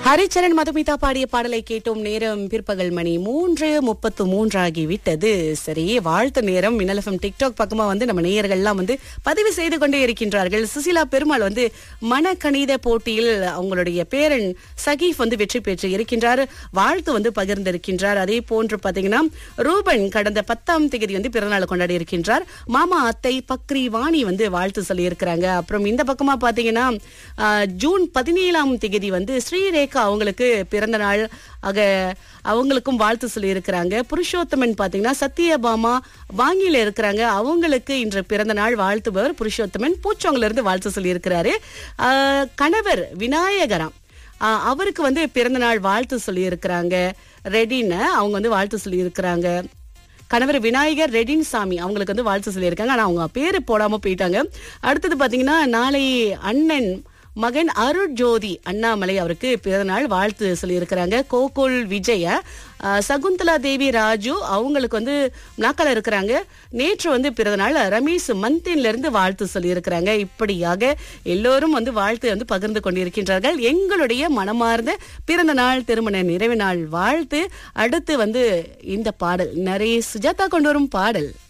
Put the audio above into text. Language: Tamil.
ஹரிச்சரன் மதுமிதா பாடிய பாடலை கேட்டோம் நேரம் பிற்பகல் மணி மூன்று முப்பத்து மூன்றாகி விட்டது சரி வாழ்த்து நேரம் மின்னலஃபம் டிக்டாக் பக்கமா வந்து நம்ம நேயர்கள்லாம் வந்து பதிவு செய்து கொண்டே இருக்கின்றார்கள் சுசிலா பெருமாள் வந்து மனக்கணித போட்டியில் அவங்களுடைய பேரன் சகீஃப் வந்து வெற்றி பெற்று இருக்கின்றார் வாழ்த்து வந்து பகிர்ந்திருக்கின்றார் அதே போன்று பாத்தீங்கன்னா ரூபன் கடந்த பத்தாம் தேதி வந்து பிறந்தநாள் கொண்டாடி இருக்கின்றார் மாமா அத்தை பக்ரி வாணி வந்து வாழ்த்து சொல்லி இருக்கிறாங்க அப்புறம் இந்த பக்கமா பாத்தீங்கன்னா ஆஹ், ஜூன் பதினேழாம் தேதி வந்து ஸ்ரீரேகா அவங்களுக்கு பிறந்த நாள் ஆக அவங்களுக்கும் வாழ்த்து சொல்லி இருக்கிறாங்க புருஷோத்தமன் பாத்தீங்கன்னா சத்யபாமா வாங்கியில இருக்கிறாங்க அவங்களுக்கு இன்று பிறந்த நாள் வாழ்த்துபவர் புருஷோத்தமன் பூச்சோங்கல இருந்து வாழ்த்து சொல்லி இருக்கிறாரு கணவர் விநாயகராம் ஆஹ் அவருக்கு வந்து பிறந்த நாள் வாழ்த்து சொல்லி இருக்கிறாங்க ரெடின்னு அவங்க வந்து வாழ்த்து சொல்லி இருக்கிறாங்க கணவர் விநாயகர் ரெடின் சாமி அவங்களுக்கு வந்து வாழ்த்து சொல்லியிருக்காங்க ஆனா அவங்க பேரு போடாம போயிட்டாங்க அடுத்தது பாத்தீங்கன்னா நாளை அண்ணன் மகன் அருள் ஜோதி அண்ணாமலை அவருக்கு பிறந்தநாள் வாழ்த்து சொல்லியிருக்கிறாங்க கோகுல் விஜய அஹ், சகுந்தலா தேவி ராஜு அவங்களுக்கு வந்து நாக்கால இருக்கிறாங்க நேற்று வந்து பிறந்தநாள் ரமேஷ் மந்தின்ல இருந்து வாழ்த்து சொல்லியிருக்கிறாங்க இப்படியாக எல்லோரும் வந்து வாழ்த்து வந்து பகிர்ந்து கொண்டிருக்கின்றார்கள் எங்களுடைய மனமார்ந்த பிறந்த நாள் திருமண நிறைவு நாள் வாழ்த்து அடுத்து வந்து இந்த பாடல் நிறைய சுஜாதா கொண்டு வரும் பாடல்